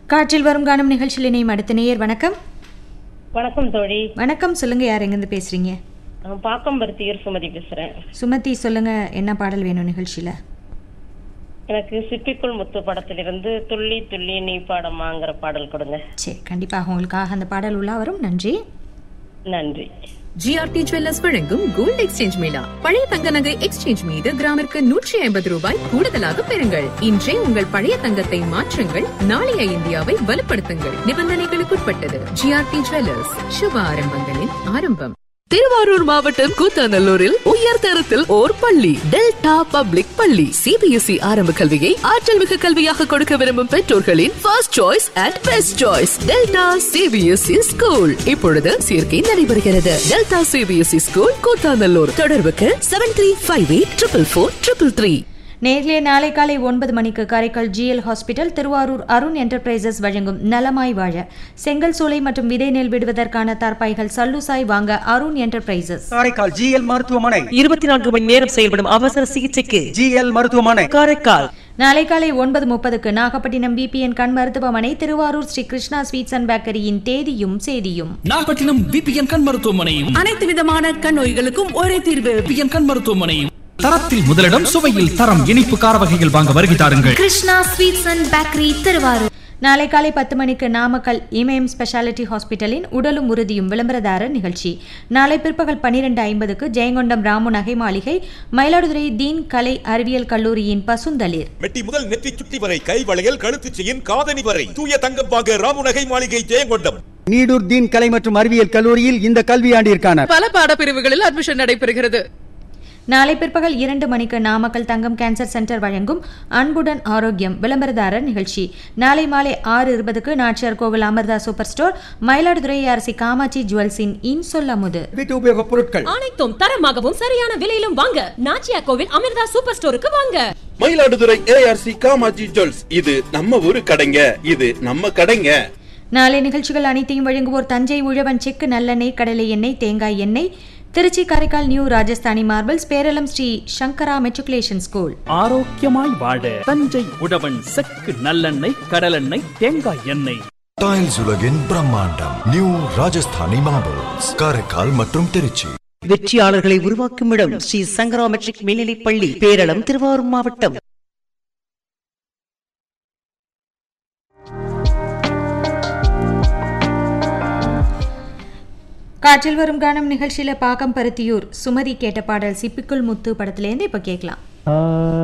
காற்றில் வரும் காணும் நிகழ்ச்சியில் இணையும் அடுத்த நேயர் வணக்கம் வணக்கம் தோழி வணக்கம் சொல்லுங்க யார் எங்கேருந்து பேசுறீங்க நான் பாக்கம்பருத்தியூர் சுமதி பேசுறேன் சுமதி சொல்லுங்க என்ன பாடல் வேணும் நிகழ்ச்சியில எனக்கு சிப்பிக்குள் முத்து படத்திலிருந்து துள்ளி துள்ளி நீ பாடமாங்கிற பாடல் கொடுங்க சரி கண்டிப்பாக உங்களுக்காக அந்த பாடல் உள்ளா வரும் நன்றி நன்றி ஜிஆர்டி ஜுவல்லர்ஸ் வழங்கும் கோல்ட் எக்ஸ்சேஞ்ச் மேளா பழைய தங்க நகை எக்ஸ்சேஞ்ச் மீது கிராமிற்கு நூற்றி ஐம்பது ரூபாய் கூடுதலாக பெறுங்கள் இன்றே உங்கள் பழைய தங்கத்தை மாற்றுங்கள் நாளைய இந்தியாவை வலுப்படுத்துங்கள் நிபந்தனைகளுக்குட்பட்டது ஜிஆர்டி ஜுவல்லர்ஸ் சுப ஆரம்பங்களின் ஆரம்பம் திருவாரூர் மாவட்டம் கூத்தாநல்லூரில் உயர் தரத்தில் ஓர் பள்ளி டெல்டா பப்ளிக் பள்ளி சிபிஎஸ்இ ஆரம்ப கல்வியை ஆற்றல் மிகு கல்வியாக கொடுக்க விரும்பும் பெற்றோர்களின் first choice and best choice Delta CBSE school இப்பொழுது சேர்க்கை நடைபெறுகிறது டெல்டா சிபிஎஸ்இ ஸ்கூல் கூத்தாநல்லூர் தொடர்புக்கு seven three five eight triple four triple three நேர்களே நாளை காலை ஒன்பது மணிக்கு Karaikal GL hospital Thiruvarur Arun enterprises வழங்கும் நலமாய் வாழ செங்கல் சூளை மற்றும் விதை நெல் விடுவதற்கான தார்பாய்கள் சல்லுசாய் வாங்க அருண் என்டர்பிரைசஸ் காரைக்கால் ஜிஎல் மருத்துவமனை இருபத்தி நான்கு மணி நேரம் செயல்படும் அவசர சிகிச்சைக்கு ஜிஎல் மருத்துவமனை காரைக்கால் நாளை காலை ஒன்பது முப்பதுக்கு நாகப்பட்டினம் பிபிஎன் கண் மருத்துவமனை திருவாரூர் ஸ்ரீ கிருஷ்ணா ஸ்வீட்ஸ் அண்ட் பேக்கரியின் தேதியும் சேதியும் நாகப்பட்டினம் பிபிஎன் கண் மருத்துவமனையும் அனைத்து விதமான கண் நோய்களுக்கும் ஒரே தீர்வு பிபிஎன் கண் மருத்துவமனையும் தரத்தில் முதலிடம் சுவையில் தரம் இனிப்பு கார வகைகள் வாங்க வருகை தாருங்கள் Krishna sweets and bakery Thiruvarur நாளை காலை பத்து மணிக்கு நாமக்கல் இமயம் ஸ்பெஷாலிட்டி ஹாஸ்பிட்டலின் உடலும் உறுதியும் விளம்பரதாரர் நிகழ்ச்சி நாளை பிற்பகல் பன்னிரண்டு ஐம்பதுக்கு ஜெயங்கொண்டம் ராமு நகை மாளிகை மயிலாடுதுறை தீன் கலை அறிவியல் கல்லூரியின் பசுந்தளிர் மெட்டி முதல் நெற்றி சுட்டி வரை கை வளையல் கழுத்து செயின் காதணி வரை தூய தங்கம் வாங்க ராமுநகை மாளிகை ஜெயங்கொண்டம் நீடூர் தீன் கலை மற்றும் அறிவியல் கல்லூரியில் இந்த கல்வியாண்டிற்கான பல பாடப்பிரிவுகளில் அட்மிஷன் நடைபெறுகிறது நாளை பிற்பகல் இரண்டு மணிக்கு நாமக்கல் தங்கம் கேன்சர் சென்டர் வழங்கும் அன்புடன் ஆரோக்கியம் விளம்பரதாரர் நிகழ்ச்சி நாளை மாலை ஆறு இருபதுக்கு நாச்சியார் கோவில் அமர்தா சூப்பர் ஸ்டோர் மயிலாடுதுறை அரசி காமாட்சி ஜுவல்ஸின் இன்சொல் அமுது வீட்டு உபயோகப் பொருட்கள் அனைத்தும் தரமாகவும் சரியான விலையிலும் வாங்க நாச்சியா கோவில் அமிர்தா சூப்பர் ஸ்டோருக்கு வாங்க மயிலாடுதுறை ஏஆர்சி காமாஜி ஜுவல்ஸ் இது நம்ம ஊரு கடைங்க இது நம்ம கடைங்க நாளை நிகழ்ச்சிகள் அனைத்தையும் வழங்குவோர் தஞ்சை உழவன் செக்கு நல்லெண்ணெய் கடலை எண்ணெய் தேங்காய் எண்ணெய் Trichy Karaikal new Rajasthani marbles Peralam Sri Sankara matriculation school ஆரோக்கியமாய் வாழ தஞ்சை உழவன் செக்கு நல்லெண்ணெய் கடலெண்ணெய் தேங்காய் எண்ணெய் டைல்ஸ் உலகின் பிரம்மாண்டம் நியூ ராஜஸ்தானி மார்பிள்ஸ் காரைக்கால் மற்றும் திருச்சி வெற்றியாளர்களை உருவாக்கும் இடம் ஸ்ரீ சங்கரா மெட்ரிக் மேல்நிலைப் பள்ளி பேரளம் திருவாரூர் மாவட்டம் காற்றில் வரும் கானம் நிகழ்ச்சியில பாகம் பருத்தியூர் சுமதி கேட்ட பாடல் சிப்பிக்குள் முத்து படத்திலேருந்து இப்ப கேட்கலாம்